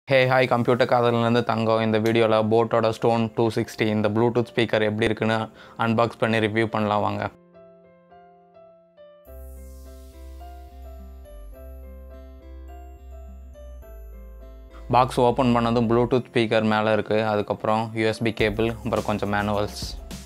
hey hi computer காதல்லேருந்து தங்கம் இந்த வீடியோவில் போட்டோட ஸ்டோன் டூ சிக்ஸ்டி இந்த ப்ளூடூத் ஸ்பீக்கர் எப்படி இருக்குன்னு அன்பாக்ஸ் பண்ணி ரிவ்யூ பண்ணலாம் வாங்க பாக்ஸ் ஓப்பன் பண்ணதும் ப்ளூடூத் ஸ்பீக்கர் மேலே இருக்குது அதுக்கப்புறம் யூஎஸ்பி கேபிள் அப்புறம் கொஞ்சம் மேனுவல்ஸ்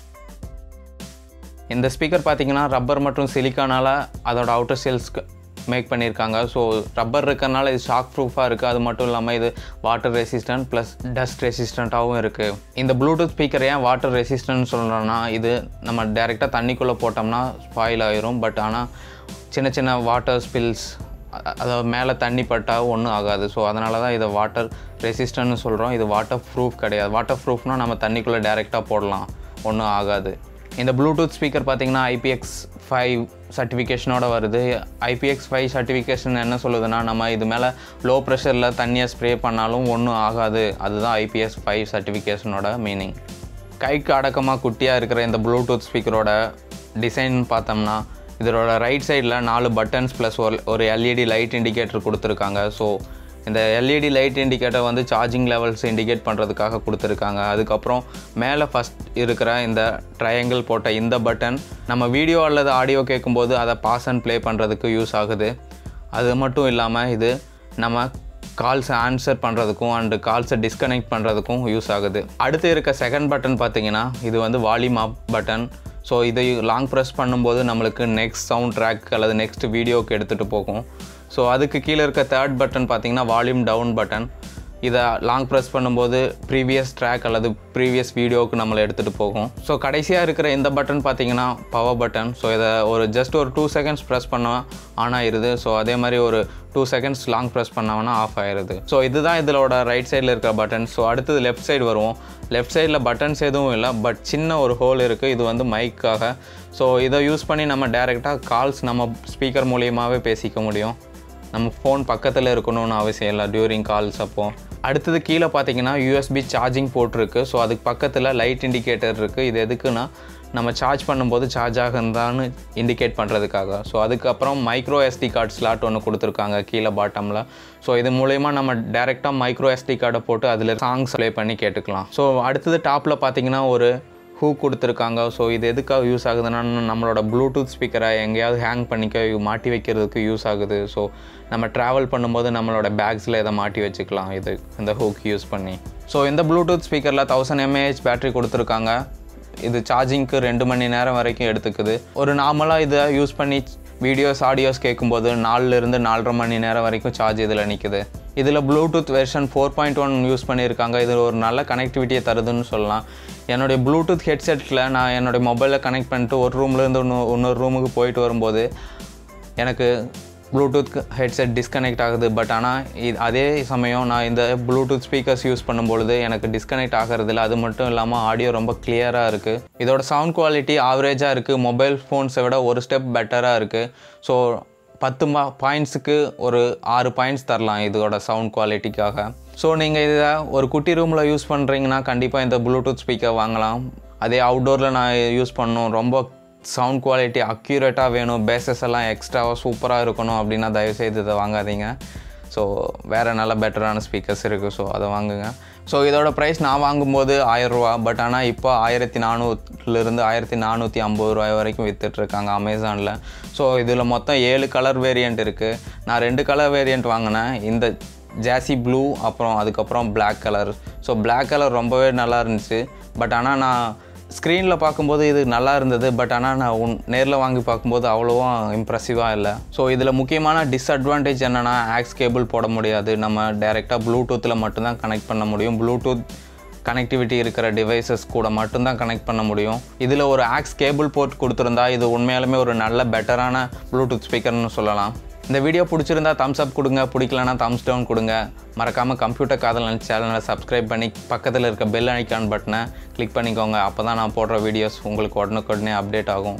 இந்த ஸ்பீக்கர் பார்த்தீங்கன்னா ரப்பர் மற்றும் சிலிக்கானால் அதோட அவுட்டர் செல்ஸ்க்கு மேக் பண்ணியிருக்காங்க ஸோ ரப்பர் இருக்கறனால இது ஷாக் ப்ரூஃபாக இருக்குது அது மட்டும் இல்லாமல் இது வாட்டர் ரெசிஸ்டன்ட் ப்ளஸ் டஸ்ட் ரெசிஸ்டண்ட்டாகவும் இருக்குது இந்த ப்ளூடூத் ஸ்பீக்கர் ஏன் வாட்டர் ரெசிஸ்டன்ட் சொல்கிறோன்னா இது நம்ம டேரெக்டாக தண்ணிக்குள்ளே போட்டோம்னா ஸ்பாயில் ஆயிரும் பட் ஆனால் சின்ன சின்ன வாட்டர் ஸ்பில்ஸ் அதாவது மேலே தண்ணி பட்டால் ஒன்றும் ஆகாது ஸோ அதனால தான் இதை வாட்டர் ரெசிஸ்டன்ட்னு சொல்கிறோம் இது வாட்டர் ப்ரூஃப் கிடையாது வாட்டர் ப்ரூஃப்னால் நம்ம தண்ணிக்குள்ளே டேரெக்டாக போடலாம் ஒன்றும் ஆகாது இந்த ப்ளூடூத் ஸ்பீக்கர் பார்த்தீங்கன்னா ஐபிஎக்ஸ் ஃபைவ் சர்டிஃபிகேஷனோட வருது ஐபிஎக்ஸ் ஃபைவ் சர்டிஃபிகேஷன் என்ன சொல்லுதுன்னா நம்ம இது மேலே லோ ப்ரெஷரில் தண்ணியை ஸ்ப்ரே பண்ணாலும் ஒன்றும் ஆகாது அதுதான் ஐபிஎஸ் ஃபைவ் சர்டிஃபிகேஷனோட மீனிங் கைக்கு அடக்கமாக குட்டியாக இருக்கிற இந்த ப்ளூடூத் ஸ்பீக்கரோட டிசைன் பார்த்தோம்னா இதோட ரைட் சைடில் நாலு பட்டன்ஸ் ப்ளஸ் ஒரு ஒரு எல்இடி லைட் இண்டிகேட்டர் கொடுத்துருக்காங்க ஸோ இந்த எல்இடி லைட் இண்டிகேட்டர் வந்து சார்ஜிங் லெவல்ஸ் இண்டிகேட் பண்ணுறதுக்காக கொடுத்துருக்காங்க அதுக்கப்புறம் மேலே ஃபஸ்ட் இருக்கிற இந்த ட்ரையாங்கிள் போட்ட இந்த பட்டன் நம்ம வீடியோ அல்லது ஆடியோ கேட்கும்போது அதை பாஸ் அண்ட் ப்ளே பண்ணுறதுக்கு யூஸ் ஆகுது அது மட்டும் இல்லாமல் இது நம்ம கால்ஸை ஆன்சர் பண்ணுறதுக்கும் அண்டு கால்ஸை டிஸ்கனெக்ட் பண்ணுறதுக்கும் யூஸ் ஆகுது அடுத்து இருக்க செகண்ட் பட்டன் பார்த்தீங்கன்னா இது வந்து வால்யூம் அப் பட்டன் ஸோ இதை லாங் ப்ரெஸ் பண்ணும்போது நம்மளுக்கு நெக்ஸ்ட் சவுண்ட் ட்ராக் அல்லது நெக்ஸ்ட் வீடியோக்கு எடுத்துகிட்டு போகும் ஸோ அதுக்கு கீழே இருக்க தேர்ட் பட்டன் பார்த்தீங்கன்னா வால்யூம் டவுன் பட்டன் இதை லாங் ப்ரெஸ் பண்ணும்போது ப்ரீவியஸ் ட்ராக் அல்லது ப்ரீவியஸ் வீடியோவுக்கு நம்மளை எடுத்துகிட்டு போகும் ஸோ கடைசியாக இருக்கிற இந்த பட்டன் பார்த்தீங்கன்னா பவர் பட்டன் ஸோ இதை ஒரு ஜஸ்ட் ஒரு டூ செகண்ட்ஸ் ப்ரெஸ் பண்ணால் ஆன் ஆயிடுது ஸோ அதே மாதிரி ஒரு டூ செகண்ட்ஸ் லாங் ப்ரெஸ் பண்ணோம்னா ஆஃப் ஆயிடுது ஸோ இதுதான் இதோட ரைட் சைடில் இருக்கிற பட்டன் ஸோ அடுத்தது லெஃப்ட் சைடு வருவோம் லெஃப்ட் சைடில் பட்டன்ஸ் எதுவும் இல்லை பட் சின்ன ஒரு ஹோல் இருக்குது இது வந்து மைக்காக ஸோ இதை யூஸ் பண்ணி நம்ம டேரெக்டாக கால்ஸ் நம்ம ஸ்பீக்கர் மூலியமாகவே பேசிக்க முடியும் நம்ம ஃபோன் பக்கத்தில் இருக்கணும்னு அவசியம் இல்லை டியூரிங் கால்ஸ் அப்போ அடுத்தது கீழே பார்த்தீங்கன்னா யூஎஸ்பி சார்ஜிங் போட்டிருக்கு ஸோ அதுக்கு பக்கத்தில் லைட் இண்டிகேட்டர் இருக்குது இது எதுக்குன்னா நம்ம சார்ஜ் பண்ணும்போது சார்ஜ் ஆகுந்தான்னு இண்டிகேட் பண்ணுறதுக்காக ஸோ அதுக்கப்புறம் மைக்ரோ எஸ்டி கார்டு ஸ்லாட் ஒன்று கொடுத்துருக்காங்க கீழே பாட்டமில் ஸோ இது மூலயமா நம்ம டேரெக்டாக மைக்ரோ எஸ்டி கார்டை போட்டு அதில் சாங்ஸ் ப்ளே பண்ணி கேட்டுக்கலாம் ஸோ அடுத்தது டாப்பில் பார்த்தீங்கன்னா ஒரு ஹூ கொடுத்துருக்காங்க ஸோ இது எதுக்காக யூஸ் ஆகுதுன்னா நம்மளோட ப்ளூடூத் ஸ்பீக்கரை எங்கேயாவது ஹேங் பண்ணிக்க மாட்டி வைக்கிறதுக்கு யூஸ் ஆகுது ஸோ நம்ம ட்ராவல் பண்ணும்போது நம்மளோட பேக்ஸில் இதை மாட்டி வச்சுக்கலாம் இது இந்த ஹூக் யூஸ் பண்ணி ஸோ இந்த ப்ளூடூத் ஸ்பீக்கரில் தௌசண்ட் எம்ஏஹெச் பேட்டரி கொடுத்துருக்காங்க இது சார்ஜிங்க்கு ரெண்டு மணி நேரம் வரைக்கும் எடுத்துக்குது ஒரு நார்மலாக இதை யூஸ் பண்ணி வீடியோஸ் ஆடியோஸ் கேட்கும்போது நாலுலேருந்து நாலரை மணி நேரம் வரைக்கும் சார்ஜ் இதில் நிற்குது இதில் Bluetooth version four point one use பண்ணியிருக்காங்க இது ஒரு நல்ல கனெக்டிவிட்டியை தருதுன்னு சொல்லலாம் என்னுடைய ப்ளூடூத் ஹெட்செட்டில் நான் என்னுடைய மொபைலில் கனெக்ட் பண்ணிட்டு ஒரு ரூம்லேருந்து இன்னொரு இன்னொரு ரூமுக்கு போயிட்டு வரும்போது எனக்கு ப்ளூடூத் ஹெட்செட் டிஸ்கனெக்ட் ஆகுது பட் ஆனால் இது அதே சமயம் நான் இந்த ப்ளூடூத் ஸ்பீக்கர்ஸ் யூஸ் பண்ணும்பொழுது எனக்கு டிஸ்கனெக்ட் ஆகிறதில்ல அது மட்டும் இல்லாமல் ஆடியோ ரொம்ப கிளியராக இருக்குது இதோட சவுண்ட் குவாலிட்டி ஆவரேஜாக இருக்குது மொபைல் ஃபோன்ஸை விட ஒரு ஸ்டெப் பெட்டராக இருக்குது ஸோ பத்து மா பாயிண்ட்ஸுக்கு ஒரு ஆறு பாயிண்ட்ஸ் தரலாம் இதோட சவுண்ட் குவாலிட்டிக்காக ஸோ நீங்கள் இதை ஒரு குட்டி ரூமில் யூஸ் பண்ணுறீங்கன்னா கண்டிப்பாக இந்த ப்ளூடூத் ஸ்பீக்கர் வாங்கலாம் அதே அவுட்டோரில் நான் யூஸ் பண்ணணும் ரொம்ப சவுண்ட் குவாலிட்டி அக்யூரேட்டாக வேணும் பேசஸ் எல்லாம் எக்ஸ்ட்ராவாக சூப்பராக இருக்கணும் அப்படின்னா தயவுசெய்து இதை வாங்காதீங்க ஸோ வேறு நல்ல பெட்டரான ஸ்பீக்கர்ஸ் இருக்குது ஸோ அதை வாங்குங்க ஸோ இதோட ப்ரைஸ் நான் வாங்கும்போது ஆயிரரூவா பட் ஆனால் இப்போ ஆயிரத்தி நானூறுலேருந்து ஆயிரத்தி நானூற்றி ஐம்பது ரூபாய் வரைக்கும் விற்றுட்ருக்காங்க அமேசானில் ஸோ இதில் மொத்தம் ஏழு கலர் வேரியண்ட் இருக்குது நான் ரெண்டு கலர் வேரியண்ட் வாங்கினேன் இந்த ஜாசி ப்ளூ அப்புறம் அதுக்கப்புறம் black colour so black colour ரொம்பவே நல்லா இருந்துச்சு பட் ஆனால் நான் ஸ்க்ரீனில் பார்க்கும்போது இது நல்லா இருந்தது பட் ஆனால் நான் உன் நேரில் வாங்கி பார்க்கும்போது அவ்வளோவா இம்ப்ரெசிவாக இல்லை ஸோ இதில் முக்கியமான டிஸ்அட்வான்டேஜ் என்னென்னா ஆக்ஸ் கேபிள் போட முடியாது நம்ம டேரெக்டாக ப்ளூடூத்தில் மட்டும்தான் கனெக்ட் பண்ண முடியும் ப்ளூடூத் கனெக்டிவிட்டி இருக்கிற டிவைசஸ் கூட மட்டும்தான் கனெக்ட் பண்ண முடியும் இதில் ஒரு ஆக்ஸ் கேபிள் போர்ட் கொடுத்துருந்தா இது உண்மையாலுமே ஒரு நல்ல பெட்டரான ப்ளூடூத் ஸ்பீக்கர்னு சொல்லலாம் இந்த வீடியோ பிடிச்சிருந்தா தம்ஸ் அப் கொடுங்க பிடிக்கலனா தம்ஸ் டவுன் கொடுங்க மறக்காமல் கம்ப்யூட்டர் காதல் சேனலை சப்ஸ்கிரைப் பண்ணி பக்கத்தில் இருக்க பெல் ஐக்கான் பட்டனை கிளிக் பண்ணிக்கோங்க அப்போ தான் நான் போடுற வீடியோஸ் உங்களுக்கு உடனுக்குடனே அப்டேட் ஆகும்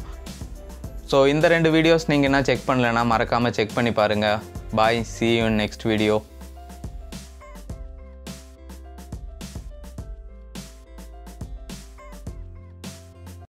ஸோ இந்த ரெண்டு வீடியோஸ் நீங்கள் என்ன செக் பண்ணலைன்னா மறக்காமல் செக் பண்ணி பாருங்கள் bye see you next video